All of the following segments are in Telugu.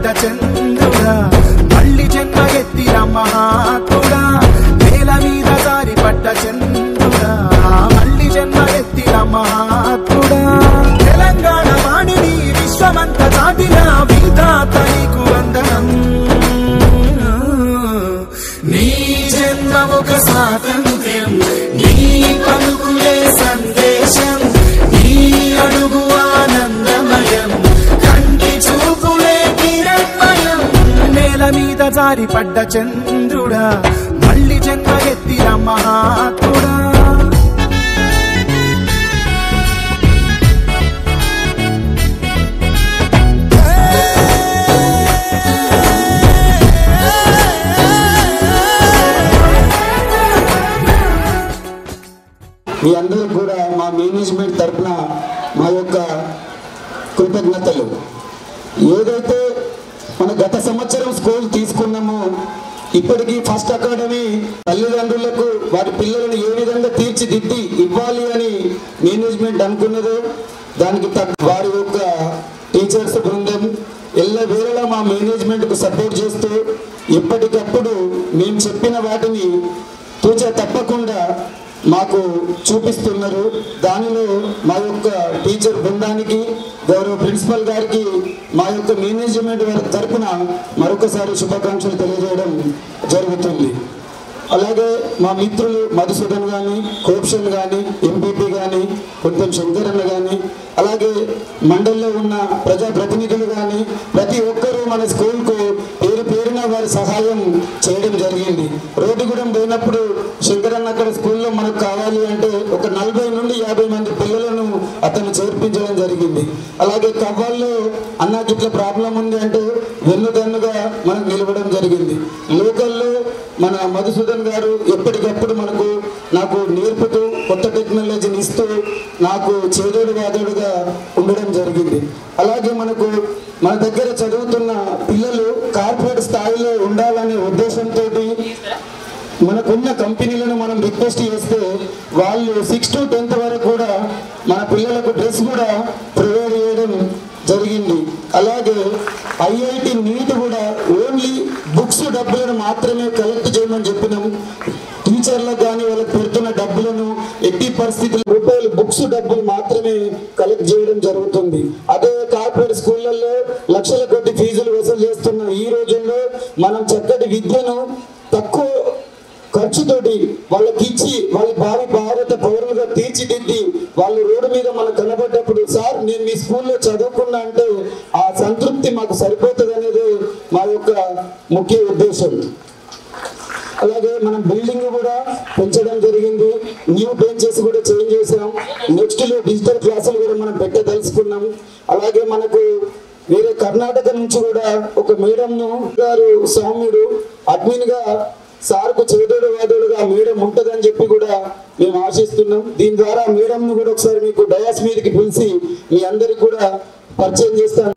పడ్డ చంద్రుడా మళ్ళీ జన్మ ఎత్తిన మహాత్ముడా నేల మీద జారి పడ్డ చంద్రుడా మళ్ళీ జన్మ ఎత్తిన మహాత్ముడా తెలంగాణ వాణిని విశ్వమంత దాటిన విధాత నీకు వందనం నీ జన్మ ఒక స్వాతంత్ర్యం నీ పలుకులే సందేశం నీ అడుగు ఆనందమయం కంటి చూపులే కిరణ్మయం నేల మీద జారి పడ్డ చంద్రుడా మళ్ళీ జన్మ ఎత్తిన మహాత్ముడా మీ అందరూ కూడా మా మేనేజ్మెంట్ తరఫున మా యొక్క కృతజ్ఞతలు ఏదైతే మన గత సంవత్సరం స్కూల్ తీసుకున్నామో ఇప్పటికీ ఫస్ట్ అకాడమీ తల్లిదండ్రులకు వారి పిల్లలను ఏ విధంగా తీర్చిదిద్ది ఇవ్వాలి అని మేనేజ్మెంట్ అనుకున్నదో దానికి తగ్గ వారి యొక్క టీచర్స్ బృందం ఎల్ల వేళలా మా మేనేజ్మెంట్కు సపోర్ట్ చేస్తూ ఎప్పటికప్పుడు మేము చెప్పిన వాటిని తూచా తప్పకుండా మాకు చూపిస్తున్నారు దానిలో మా యొక్క టీచర్ బృందానికి గౌరవ ప్రిన్సిపల్ గారికి మా యొక్క మేనేజ్మెంట్ వారి తరపున మరొకసారి శుభాకాంక్షలు తెలియజేయడం జరుగుతుంది అలాగే మా మిత్రులు మధుసూదన్ కానీ కోప్షన్ కానీ ఎంపీపీ కానీ కొంచెం శంకరన్న కానీ అలాగే మండలిలో ఉన్న ప్రజాప్రతినిధులు కానీ ప్రతి ఒక్కరూ మన స్కూల్కు పేరు పేరున వారి సహాయం చేయడం జరిగింది రోడ్డుగూడెం పోయినప్పుడు శంకరన్న అక్కడ స్కూల్లో మనకు కావాలి అంటే ఒక నలభై నుండి యాభై మంది పిల్లలను అతను చేర్పించడం జరిగింది అలాగే కవ్వాల్లో అన్నకి ఇట్లా ప్రాబ్లం ఉంది అంటే వెన్నుదన్నుగా మనకు నిలవడం జరిగింది లోకల్లో మన మధుసూదన్ గారు ఎప్పటికప్పుడు మనకు నాకు నేర్పుతూ కొత్త టెక్నాలజీని ఇస్తూ నాకు చేదోడు వాదోడుగా ఉండడం జరిగింది అలాగే మనకు మన దగ్గర చదువుతున్న పిల్లలు కార్పొరేట్ స్థాయిలో ఉండాలనే ఉద్దేశంతో మనకున్న కంపెనీలను మనం రిక్వెస్ట్ చేస్తే వాళ్ళు సిక్స్ టు టెన్త్ వరకు కూడా మన పిల్లలకు డ్రెస్ కూడా ప్రొవైడ్ చేయడం జరిగింది అలాగే ఐఐటి నీట్ కూడా ఓన్లీ బుక్స్ డబ్బులను మాత్రమే కలెక్ట్ చేయమని చెప్పినాం టీచర్లకు కానీ వాళ్ళకి పెడుతున్న డబ్బులను ఎట్టి పరిస్థితుల్లో రూపాయలు బుక్స్ డబ్బులు మాత్రమే కలెక్ట్ చేయడం జరుగుతుంది అదే కార్పొరేట్ స్కూళ్ళల్లో లక్షల కొద్ది ఫీజులు వసూలు చేస్తున్న ఈ రోజుల్లో మనం చక్కటి విద్యను తక్కువ ఖర్చుతోటి వాళ్ళకి ఇచ్చి వాళ్ళ భావి భారత పౌరులుగా తీర్చిదిద్ది వాళ్ళు రోడ్డు మీద మనకు కనబడ్డప్పుడు సార్ నేను మీ స్కూల్లో చదువుకున్నా అంటే ఆ సంతృప్తి మాకు సరిపోతుంది అనేది మా యొక్క ముఖ్య ఉద్దేశం అలాగే మనం బిల్డింగ్ కూడా పెంచడం జరిగింది న్యూ బెంచెస్ కూడా చేంజ్ చేసాం నెక్స్ట్ లో డిజిటల్ క్లాసులు కూడా మనం పెట్టదలుచుకున్నాం అలాగే మనకు వేరే కర్ణాటక నుంచి కూడా ఒక మేడం గారు సౌమ్యుడు అడ్మిన్ గా సార్కు చేదోడు వాదోడుగా మేడం ఉంటదని చెప్పి కూడా మేము ఆశిస్తున్నాం దీని ద్వారా మేడం ను కూడా ఒకసారి మీకు డయాస్ మీదకి పిలిచి మీ అందరికి కూడా పరిచయం చేస్తాను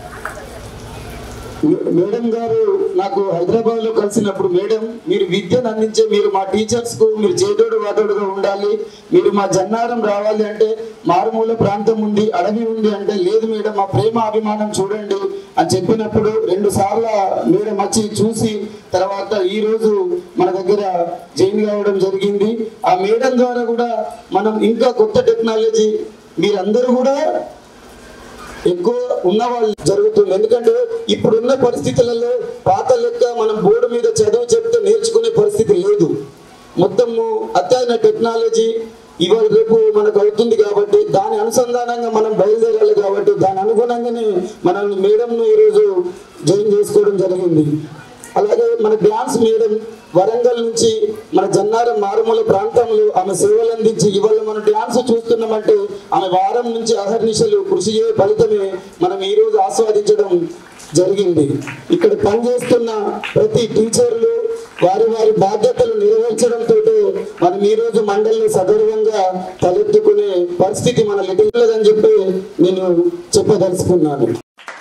మే- మేడం గారు నాకు హైదరాబాద్ లో కలిసినప్పుడు మేడం మీరు విద్యను అందించే మీరు మా టీచర్స్ కు మీరు చేదోడు వాదోడుగా ఉండాలి మీరు మా జన్నారం రావాలి అంటే మారుమూల ప్రాంతం ఉంది అడవి ఉంది అంటే లేదు మేడం మా ప్రేమ అభిమానం చూడండి అని చెప్పినప్పుడు రెండు సార్లు మేడం వచ్చి చూసి తర్వాత ఈ రోజు మన దగ్గర జైన్ కావడం జరిగింది ఆ మేడం ద్వారా కూడా మనం ఇంకా కొత్త టెక్నాలజీ మీరందరూ కూడా ఎక్కువ ఉన్న వాళ్ళు జరుగుతుంది ఎందుకంటే ఇప్పుడున్న పరిస్థితులలో పాత లెక్క మనం బోర్డు మీద చదువు చెప్తే నేర్చుకునే పరిస్థితి లేదు మొత్తము అత్యాధున టెక్నాలజీ ఇవాళ రేపు మనకు అవుతుంది కాబట్టి దాని అనుసంధానంగా మనం బయలుదేరాలి కాబట్టి దాని అనుగుణంగానే మనం మేడంను ఈరోజు జాయిన్ చేసుకోవడం జరిగింది అలాగే మన డ్యాన్స్ మేడం వరంగల్ నుంచి మన జన్నారం మారుమూల ప్రాంతంలో ఆమె సేవలు అందించి ఇవాళ మనం డ్యాన్స్ చూస్తున్నామంటే ఆమె వారం నుంచి అహర్నిశలు కృషి చేయ ఫలితమే మనం ఈ రోజు ఆస్వాదించడం జరిగింది ఇక్కడ పనిచేస్తున్న ప్రతి టీచర్లు వారి వారి బాధ్యతలు నెరవేర్చడంతో మనం ఈ రోజు మండలిని సగర్వంగా తలెత్తుకునే పరిస్థితి మన లిటిల్ అని చెప్పి నేను చెప్పదలుచుకున్నాను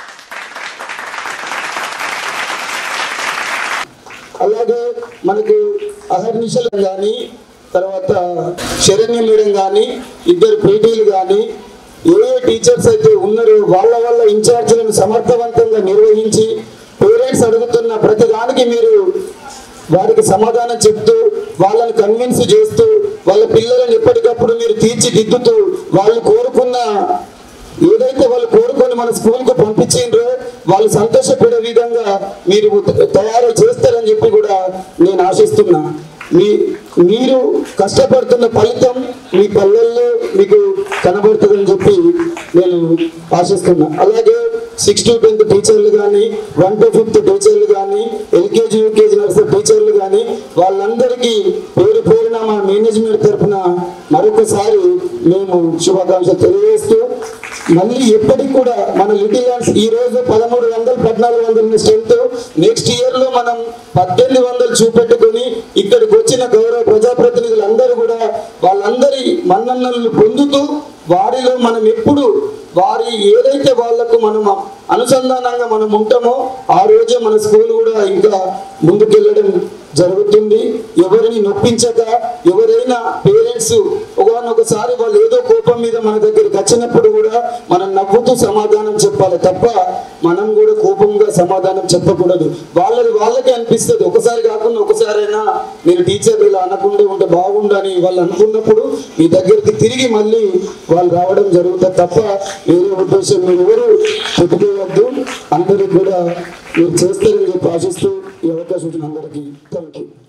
అలాగే మనకు అహర్నిశలు కానీ తర్వాత శరణ్య మేడం కానీ ఇద్దరు పీటీలు కానీ ఏ ఏ టీచర్స్ అయితే ఉన్నారో వాళ్ళ వాళ్ళ ఇన్ఛార్జీలను సమర్థవంతంగా నిర్వహించి పేరెంట్స్ అడుగుతున్న ప్రతి దానికి మీరు వారికి సమాధానం చెప్తూ వాళ్ళని కన్విన్స్ చేస్తూ వాళ్ళ పిల్లలను ఎప్పటికప్పుడు మీరు తీర్చిదిద్దుతూ వాళ్ళు కోరుకున్న ఏదైతే వాళ్ళు కోరుకొని మన స్కూల్కు పంపించిండ్రో వాళ్ళు సంతోషపడే విధంగా మీరు తయారు చేస్తారని చెప్పి కూడా నేను ఆశిస్తున్నా మీ మీరు కష్టపడుతున్న ఫలితం మీ పల్లెల్లో మీకు కనబడుతుందని చెప్పి నేను ఆశిస్తున్నా అలాగే సిక్స్ టు టెన్త్ టీచర్లు కానీ వన్ టు ఫిఫ్త్ టీచర్లు కానీ ఎల్కేజీ యూకేజీ నర్సరీ టీచర్లు కానీ వాళ్ళందరికీ పేరు పేరున మా మేనేజ్మెంట్ తరఫున మరొకసారి మేము శుభాకాంక్షలు తెలియజేస్తూ మళ్ళీ ఎప్పటికి కూడా మన లిటిల్ ల్యాండ్స్ ఈ రోజు పదమూడు వందలు పద్నాలుగు వందల స్ట్రెంత్ నెక్స్ట్ ఇయర్ లో మనం పద్దెనిమిది వందలు చూపెట్టుకొని ఇక్కడికి వచ్చిన గౌరవ ప్రజాప్రతినిధులందరూ కూడా వాళ్ళందరి మన్ననలు పొందుతూ వారిలో మనం ఎప్పుడు వారి ఏదైతే వాళ్లకు మనం అనుసంధానంగా మనం ఉంటామో ఆ రోజే మన స్కూల్ కూడా ఇంకా ముందుకెళ్ళడం జరుగుతుంది ఎవరిని నొప్పించక ఎవరైనా పేరెంట్స్ ఒకసారి వాళ్ళు ఏదో కోపం మీద మన దగ్గరికి వచ్చినప్పుడు కూడా మనం నవ్వుతూ సమాధానం చెప్పాలి తప్ప మనం కూడా కోపంగా సమాధానం చెప్పకూడదు వాళ్ళది వాళ్ళకే అనిపిస్తుంది ఒకసారి కాకుండా ఒకసారైనా నేను టీచర్ ఇలా అనకుండా ఉంటే బాగుండని వాళ్ళు అనుకున్నప్పుడు మీ దగ్గరికి తిరిగి మళ్ళీ వాళ్ళు రావడం జరుగుతుంది తప్ప వేరే ఉద్దేశం మీరు ఎవరు పెట్టుకోవద్దు అందరికి కూడా మీరు చేస్తారని చెప్పి ఆశిస్తూ ఈ అవకాశం ఇచ్చిన అందరికీ థ్యాంక్ యూ